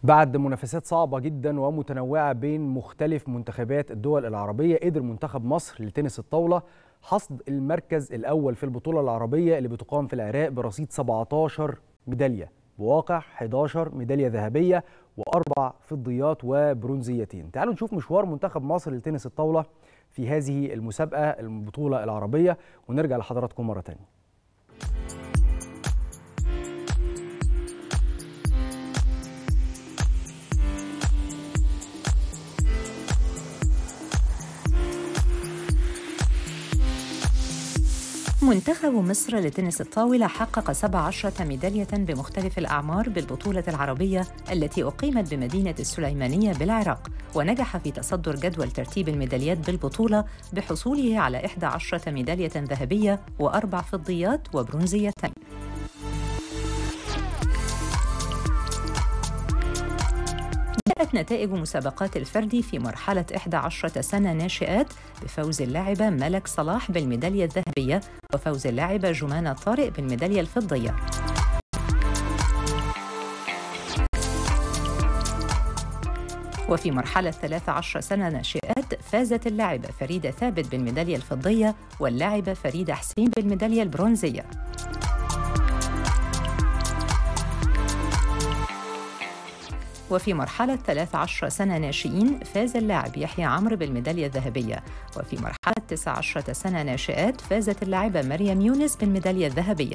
بعد منافسات صعبة جدا ومتنوعة بين مختلف منتخبات الدول العربية قدر منتخب مصر لتنس الطاولة حصد المركز الأول في البطولة العربية اللي بتقام في العراق برصيد 17 ميدالية بواقع 11 ميدالية ذهبية وأربع فضيات وبرونزيتين تعالوا نشوف مشوار منتخب مصر لتنس الطاولة في هذه المسابقة البطولة العربية ونرجع لحضراتكم مرة تانية منتخب مصر لتنس الطاولة حقق 17 ميدالية بمختلف الأعمار بالبطولة العربية التي أقيمت بمدينة السليمانية بالعراق ونجح في تصدر جدول ترتيب الميداليات بالبطولة بحصوله على 11 ميدالية ذهبية وأربع فضيات وبرونزيتين جاءت نتائج مسابقات الفردي في مرحلة 11 سنة ناشئات بفوز اللاعبة ملك صلاح بالميدالية الذهبية وفوز اللاعبة جمانة طارق بالميدالية الفضية وفي مرحلة 13 سنة ناشئات فازت اللاعبة فريدة ثابت بالميدالية الفضية واللاعبة فريدة حسين بالميدالية البرونزية وفي مرحلة 13 سنة ناشئين فاز اللاعب يحيى عمرو بالميدالية الذهبية وفي مرحلة 19 سنة ناشئات فازت اللاعبة مريم يونس بالميدالية الذهبية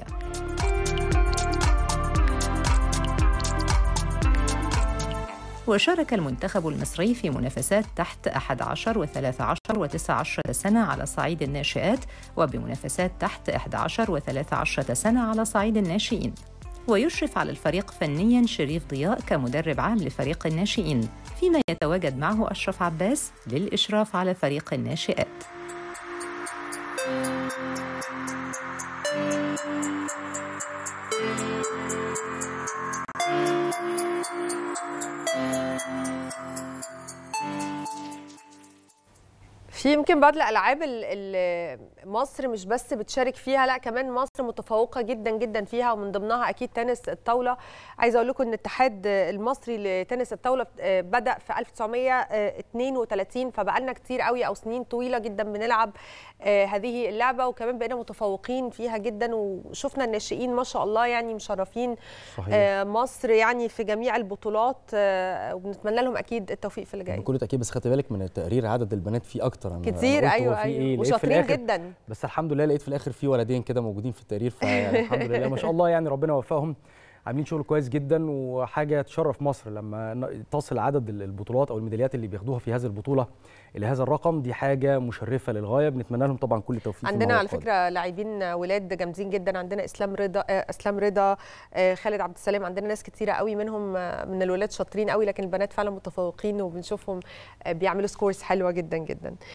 وشارك المنتخب المصري في منافسات تحت 11 و13 و19 سنة على صعيد الناشئات وبمنافسات تحت 11 و13 سنة على صعيد الناشئين ويشرف على الفريق فنيا شريف ضياء كمدرب عام لفريق الناشئين فيما يتواجد معه أشرف عباس للإشراف على فريق الناشئات في يمكن بعض الالعاب اللي مصر مش بس بتشارك فيها لا كمان مصر متفوقه جدا جدا فيها ومن ضمنها اكيد تنس الطاوله عايزه اقول لكم ان الاتحاد المصري لتنس الطاوله بدا في 1932 فبقى لنا كتير قوي او سنين طويله جدا بنلعب هذه اللعبه وكمان بقينا متفوقين فيها جدا وشفنا الناشئين ما شاء الله يعني مشرفين صحيح. مصر يعني في جميع البطولات وبنتمنى لهم اكيد التوفيق في اللي جاي بكل تاكيد بس خدت بالك من التقرير عدد البنات فيه اكتر أنا كتير أنا ايوه ايوه إيه وشاطرين جدا بس الحمد لله لقيت في الاخر في ولدين كده موجودين في التقرير فالحمد لله ما شاء الله يعني ربنا يوفقهم عاملين شغل كويس جدا وحاجه تشرف مصر لما تصل عدد البطولات او الميداليات اللي بياخدوها في هذه البطوله الى هذا الرقم دي حاجه مشرفه للغايه بنتمنى لهم طبعا كل التوفيق عندنا على فكره لاعبين ولاد جامدين جدا عندنا اسلام رضا اسلام رضا خالد عبد السلام عندنا ناس كتيره قوي منهم من الولاد شاطرين قوي لكن البنات فعلا متفوقين وبنشوفهم بيعملوا سكورز حلوه جدا جدا